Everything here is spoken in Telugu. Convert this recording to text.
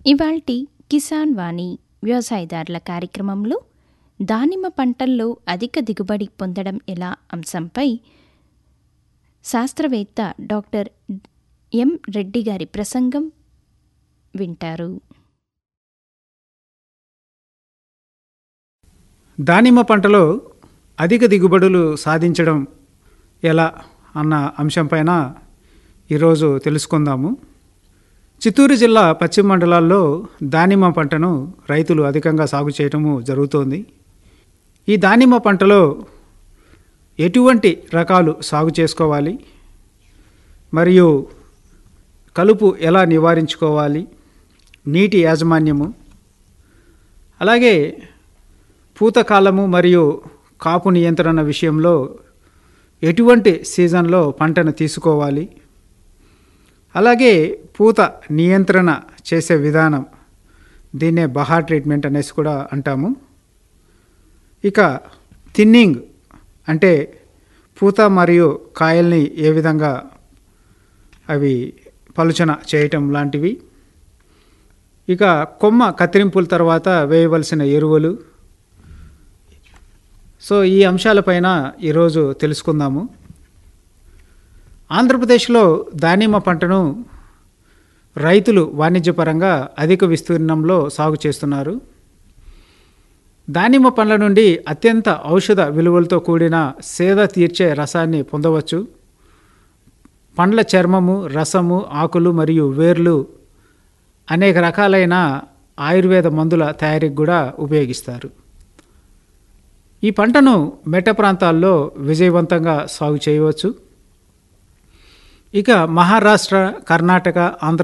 ఇవాల్టి కిసాన్ వాణి వ్యవసాయదారుల కార్యక్రమంలో దానిమ్మ పంటల్లో అధిక దిగుబడి పొందడం ఎలా అంశంపై శాస్త్రవేత్త డాక్టర్ ఎం రెడ్డి గారి ప్రసంగం వింటారు దానిమ్మ పంటలో అధిక దిగుబడులు సాధించడం ఎలా అన్న అంశంపైన ఈరోజు తెలుసుకుందాము చిత్తూరు జిల్లా పశ్చిమ మండలాల్లో దానిమ్మ పంటను రైతులు అధికంగా సాగు చేయటము జరుగుతోంది ఈ దానిమ్మ పంటలో ఎటువంటి రకాలు సాగు చేసుకోవాలి మరియు కలుపు ఎలా నివారించుకోవాలి నీటి యాజమాన్యము అలాగే పూతకాలము మరియు కాపు నియంత్రణ విషయంలో ఎటువంటి సీజన్లో పంటను తీసుకోవాలి అలాగే పూత నియంత్రణ చేసే విధానం దీన్నే బహా ట్రీట్మెంట్ అనేసి కూడా అంటాము ఇక థిన్నింగ్ అంటే పూత మరియు కాయల్ని ఏ విధంగా అవి పలుచన చేయటం లాంటివి ఇక కొమ్మ కత్తిరింపుల తర్వాత వేయవలసిన ఎరువులు సో ఈ అంశాలపైన ఈరోజు తెలుసుకుందాము ఆంధ్రప్రదేశ్లో దానిమ్మ పంటను రైతులు వాణిజ్యపరంగా అధిక విస్తీర్ణంలో సాగు చేస్తున్నారు దానిమ్మ పండ్ల నుండి అత్యంత ఔషధ విలువలతో కూడిన సేద తీర్చే రసాన్ని పొందవచ్చు పండ్ల చర్మము రసము ఆకులు మరియు వేర్లు అనేక రకాలైన ఆయుర్వేద మందుల తయారీకి కూడా ఉపయోగిస్తారు ఈ పంటను మెట్ట ప్రాంతాల్లో విజయవంతంగా సాగు చేయవచ్చు ఇక మహారాష్ట్ర కర్ణాటక ఆంధ్ర